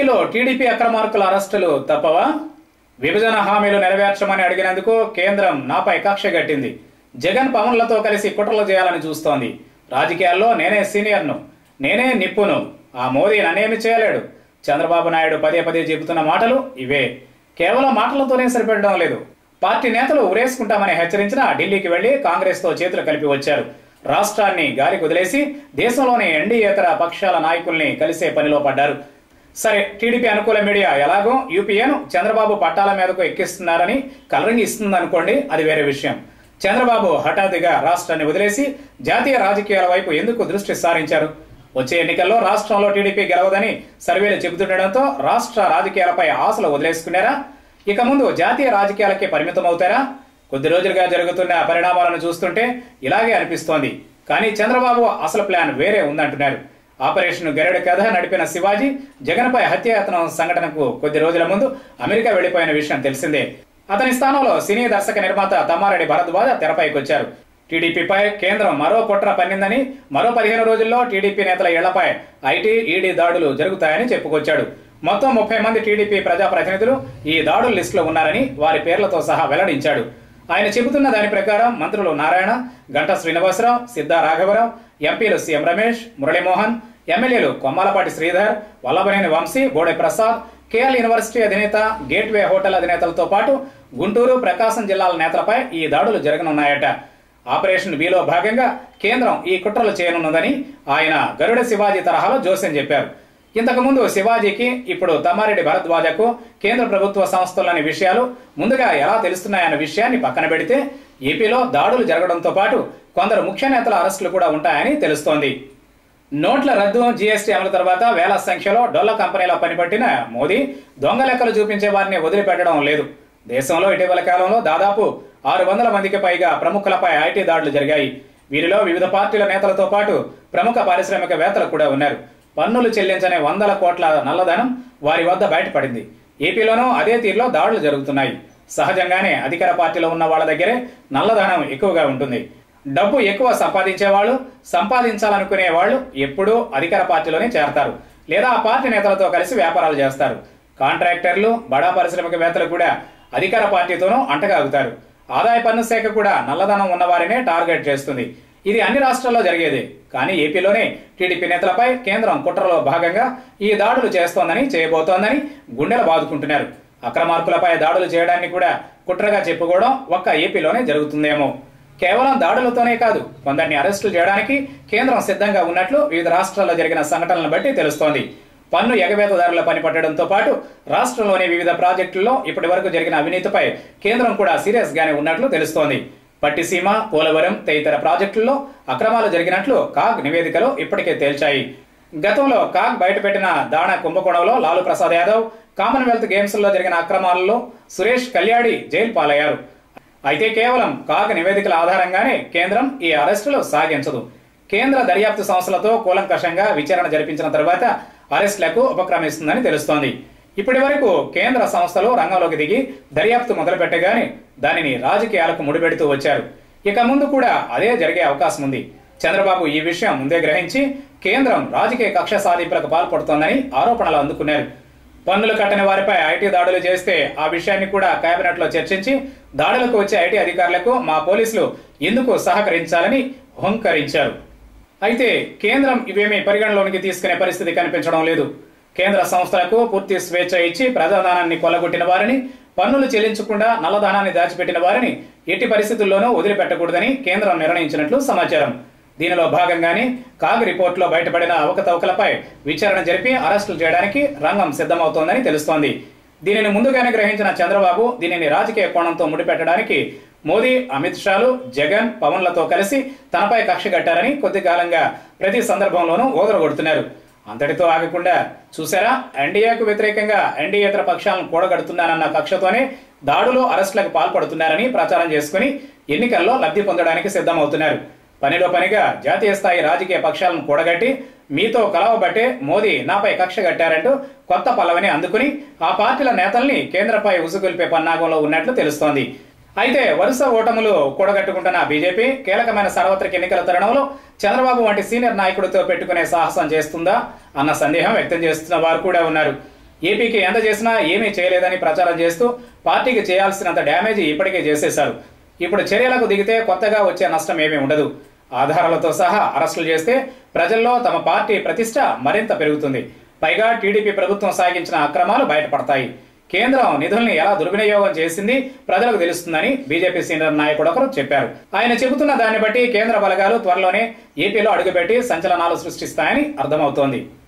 ఏపీలో టీడీపీ అక్రమార్కుల అరెస్టులు తప్పవా విభజన హామీలు నెరవేర్చమని అడిగినందుకు కేంద్రం నాపై కక్ష గట్టింది జగన్ పవన్లతో కలిసి కుట్రలు చేయాలని చూస్తోంది రాజకీయాల్లో నేనే సీనియర్ను నేనే నిప్పును ఆ మోదీ నన్నేమి చేయలేడు చంద్రబాబు నాయుడు పదే పదే చెబుతున్న మాటలు ఇవే కేవలం మాటలతోనే సరిపెట్టడం లేదు పార్టీ నేతలు ఉరేసుకుంటామని హెచ్చరించిన ఢిల్లీకి వెళ్లి కాంగ్రెస్తో చేతులు కలిపి వచ్చారు రాష్ట్రాన్ని గాలి కుదిలేసి దేశంలోని ఎన్డీయేతర పక్షాల నాయకుల్ని కలిసే పనిలో పడ్డారు సరే టీడీపీ అనుకూల మీడియా ఎలాగో యూపీఏను చంద్రబాబు పట్టాల మీదకు ఎక్కిస్తున్నారని కలరింగ్ ఇస్తుందనుకోండి అది వేరే విషయం చంద్రబాబు హఠాత్తుగా రాష్ట్రాన్ని వదిలేసి జాతీయ రాజకీయాల వైపు ఎందుకు దృష్టి సారించారు వచ్చే ఎన్నికల్లో రాష్ట్రంలో టీడీపీ గెలవదని సర్వేలు చెబుతుండటంతో రాష్ట్ర రాజకీయాలపై ఆశలు వదిలేసుకున్నారా ఇక ముందు జాతీయ రాజకీయాలకే పరిమితం అవుతారా కొద్ది రోజులుగా జరుగుతున్న పరిణామాలను చూస్తుంటే ఇలాగే అనిపిస్తోంది కానీ చంద్రబాబు అసలు ప్లాన్ వేరే ఉందంటున్నారు ఆపరేషన్ గరుడ కథ నడిపిన శివాజీ జగన్పై హత్యాయత్నం సంఘటనకు కొద్ది రోజుల ముందు అమెరికా వెళ్లిపోయిన విషయం తెలిసిందే అతని స్థానంలో సినీ దర్శక నిర్మాత తమ్మారెడ్డి భరద్వాజ తెరపైకి వచ్చారు టీడీపీపై కేంద్రం మరో కుట్ర పన్నిందని మరో పదిహేను రోజుల్లో టీడీపీ నేతల ఇళ్లపై ఐటీ ఈడీ దాడులు జరుగుతాయని చెప్పుకొచ్చాడు మొత్తం ముప్పై మంది టీడీపీ ప్రజాప్రతినిధులు ఈ దాడుల లిస్టులో ఉన్నారని వారి పేర్లతో సహా వెల్లడించాడు ఆయన చెబుతున్న దాని ప్రకారం మంత్రులు నారాయణ గంటా శ్రీనివాసరావు సిద్ధా రాఘవరావు ఎంపీలు సీఎం రమేష్ మురళీమోహన్ ఎమ్మెల్యేలు కొమ్మాలపాటి శ్రీధర్ వల్లభనేని వంశీ బోడే ప్రసాద్ కేఎల్ యూనివర్సిటీ అధినేత గేట్వే హోటల్ అధినేతలతో పాటు గుంటూరు ప్రకాశం జిల్లాల నేతలపై ఈ దాడులు జరగనున్నాయట ఆపరేషన్ బిలో భాగంగా కేంద్రం ఈ కుట్రలు చేయనున్నదని ఆయన గరుడ శివాజీ తరహాలో జోస్యం చెప్పారు ఇంతకుముందు శివాజీకి ఇప్పుడు తమ్మారెడ్డి భరద్వాజకు కేంద్ర ప్రభుత్వ సంస్థల్లోని విషయాలు ముందుగా ఎలా తెలుస్తున్నాయన్న విషయాన్ని పక్కన పెడితే ఏపీలో దాడులు జరగడంతో పాటు కొందరు ముఖ్య నేతల అరెస్టులు కూడా ఉంటాయని తెలుస్తోంది నోట్ల రద్దు జీఎస్టీ అమలు తర్వాత వేల సంఖ్యలో డొల్ల కంపెనీలో పనిపట్టిన మోదీ దొంగ లెక్కలు చూపించే వారిని వదిలిపెట్టడం లేదు దేశంలో ఇటీవల కాలంలో దాదాపు ఆరు వందల మందికి పైగా ప్రముఖులపై ఐటీ దాడులు జరిగాయి వీరిలో వివిధ పార్టీల నేతలతో పాటు ప్రముఖ పారిశ్రామికవేత్తలు కూడా ఉన్నారు పన్నులు చెల్లించని వందల కోట్ల నల్లధనం వారి వద్ద బయటపడింది ఏపీలోనూ అదే తీరులో దాడులు జరుగుతున్నాయి సహజంగానే అధికార పార్టీలో ఉన్న వాళ్ళ దగ్గరే నల్లధనం ఎక్కువగా ఉంటుంది డబ్బు ఎక్కువ సంపాదించే వాళ్ళు సంపాదించాలనుకునే వాళ్ళు ఎప్పుడూ అధికార పార్టీలోనే చేరతారు లేదా ఆ పార్టీ నేతలతో కలిసి వ్యాపారాలు చేస్తారు కాంట్రాక్టర్లు బడా పారిశ్రామికవేత్తలు కూడా అధికార పార్టీతోనూ అంటగాగుతారు ఆదాయ పన్ను శాఖ కూడా నల్లధనం ఉన్నవారినే టార్గెట్ చేస్తుంది ఇది అన్ని రాష్ట్రాల్లో జరిగేది కానీ ఏపీలోనే టీడీపీ నేతలపై కేంద్రం కుట్రలో భాగంగా ఈ దాడులు చేస్తోందని చేయబోతోందని గుండెలు బాదుకుంటున్నారు అక్రమార్కులపై దాడులు చేయడాన్ని కూడా కుట్రగా చెప్పుకోవడం ఒక్క ఏపీలోనే జరుగుతుందేమో కేవలం దాడులతోనే కాదు కొందరిని అరెస్టులు చేయడానికి కేంద్రం సిద్ధంగా ఉన్నట్లు వివిధ రాష్ట్రాల్లో జరిగిన సంఘటనలను బట్టి తెలుస్తోంది పన్ను ఎగవేతదారుల పని పట్టడంతో పాటు రాష్ట్రంలోని వివిధ ప్రాజెక్టుల్లో ఇప్పటి వరకు జరిగిన అవినీతిపై కేంద్రం కూడా సీరియస్ గానే ఉన్నట్లు తెలుస్తోంది పట్టిసీమ పోలవరం తదితర ప్రాజెక్టుల్లో అక్రమాలు జరిగినట్లు కాగ్ నివేదికలో ఇప్పటికే తేల్చాయి గతంలో కాగ్ బయటపెట్టిన దాణ కుంభకోణంలో లాలు ప్రసాద్ యాదవ్ కామన్వెల్త్ గేమ్స్ లో జరిగిన అక్రమాలలో సురేష్ కళ్యాడి జైలు పాలయ్యారు అయితే కేవలం కాగ్ నివేదికల ఆధారంగానే కేంద్రం ఈ అరెస్టులు సాగించదు కేంద్ర దర్యాప్తు సంస్థలతో కూలంకషంగా విచారణ జరిపించిన తర్వాత అరెస్టులకు ఉపక్రమిస్తుందని తెలుస్తోంది ఇప్పటి వరకు కేంద్ర సంస్థలు రంగంలోకి దిగి దర్యాప్తు మొదలుపెట్టగానే దానిని రాజకీయాలకు ముడిపెడుతూ వచ్చారు ఇక ముందు కూడా అదే జరిగే అవకాశం ఉంది చంద్రబాబు ఈ విషయం ముందే గ్రహించి కేంద్రం రాజకీయ కక్ష సాధింపులకు పాల్పడుతోందని ఆరోపణలు అందుకున్నారు పన్నులు కట్టని వారిపై ఐటీ దాడులు చేస్తే ఆ విషయాన్ని కూడా కేబినెట్ లో చర్చించి దాడులకు వచ్చే ఐటీ అధికారులకు మా పోలీసులు ఎందుకు సహకరించాలని హుంకరించారు అయితే కేంద్రం ఇవేమీ పరిగణలోనికి తీసుకునే పరిస్థితి కనిపించడం లేదు కేంద్ర సంస్థలకు పూర్తి స్వేచ్ఛ ఇచ్చి ప్రజాధనాన్ని కొల్లగొట్టిన వారిని పన్నులు చెల్లించకుండా నల్లధనాన్ని దాచిపెట్టిన వారిని ఎట్టి పరిస్థితుల్లోనూ వదిలిపెట్టకూడదని కేంద్రం నిర్ణయించినట్లు సమాచారం దీనిలో భాగంగానే కాగ్ రిపోర్టులో బయటపడిన అవకతవకలపై విచారణ జరిపి అరెస్టులు చేయడానికి రంగం సిద్ధమవుతోందని తెలుస్తోంది దీనిని ముందుగానే గ్రహించిన చంద్రబాబు దీనిని రాజకీయ కోణంతో ముడిపెట్టడానికి మోదీ అమిత్ షాలు జగన్ పవన్లతో కలిసి తనపై కక్ష కట్టారని కొద్ది కాలంగా ప్రతి సందర్భంలోనూ ఓదరగొడుతున్నారు అంతటితో ఆగకుండా చూసారా ఎన్డీఏకు వ్యతిరేకంగా ఎన్డీఏతర పక్షాలను కూడగడుతున్నానన్న కక్షతోనే దాడులు అరెస్టులకు పాల్పడుతున్నారని ప్రచారం చేసుకుని ఎన్నికల్లో లబ్ధి పొందడానికి సిద్ధమవుతున్నారు పనిలో పనిగా జాతీయ స్థాయి రాజకీయ పక్షాలను కూడగట్టి మీతో కలవబట్టే మోదీ నాపై కక్ష కట్టారంటూ కొత్త పల్లవిని అందుకుని ఆ పార్టీల నేతల్ని కేంద్రపై ఉసుగొల్పే పన్నాగంలో ఉన్నట్లు తెలుస్తోంది అయితే వరుస ఓటములు కూడగట్టుకుంటున్న బీజేపీ కీలకమైన సార్వత్రిక ఎన్నికల తరుణంలో చంద్రబాబు వంటి సీనియర్ నాయకుడితో పెట్టుకునే సాహసం చేస్తుందా అన్న సందేహం వ్యక్తం చేస్తున్న వారు కూడా ఉన్నారు ఏపీకి ఎంత చేసినా ఏమీ చేయలేదని ప్రచారం చేస్తూ పార్టీకి చేయాల్సినంత డ్యామేజ్ ఇప్పటికే చేసేశారు ఇప్పుడు చర్యలకు దిగితే కొత్తగా వచ్చే నష్టం ఏమీ ఉండదు ఆధారాలతో సహా అరెస్టులు చేస్తే ప్రజల్లో తమ పార్టీ ప్రతిష్ట మరింత పెరుగుతుంది పైగా టీడీపీ ప్రభుత్వం సాగించిన అక్రమాలు బయటపడతాయి కేంద్రం నిధుల్ని ఎలా దుర్వినియోగం చేసింది ప్రజలకు తెలుస్తుందని బీజేపీ సీనియర్ నాయకుడు ఒకరు చెప్పారు ఆయన చెబుతున్న దాన్ని బట్టి కేంద్ర బలగాలు త్వరలోనే ఏపీలో అడుగుపెట్టి సంచలనాలు సృష్టిస్తాయని అర్థమవుతోంది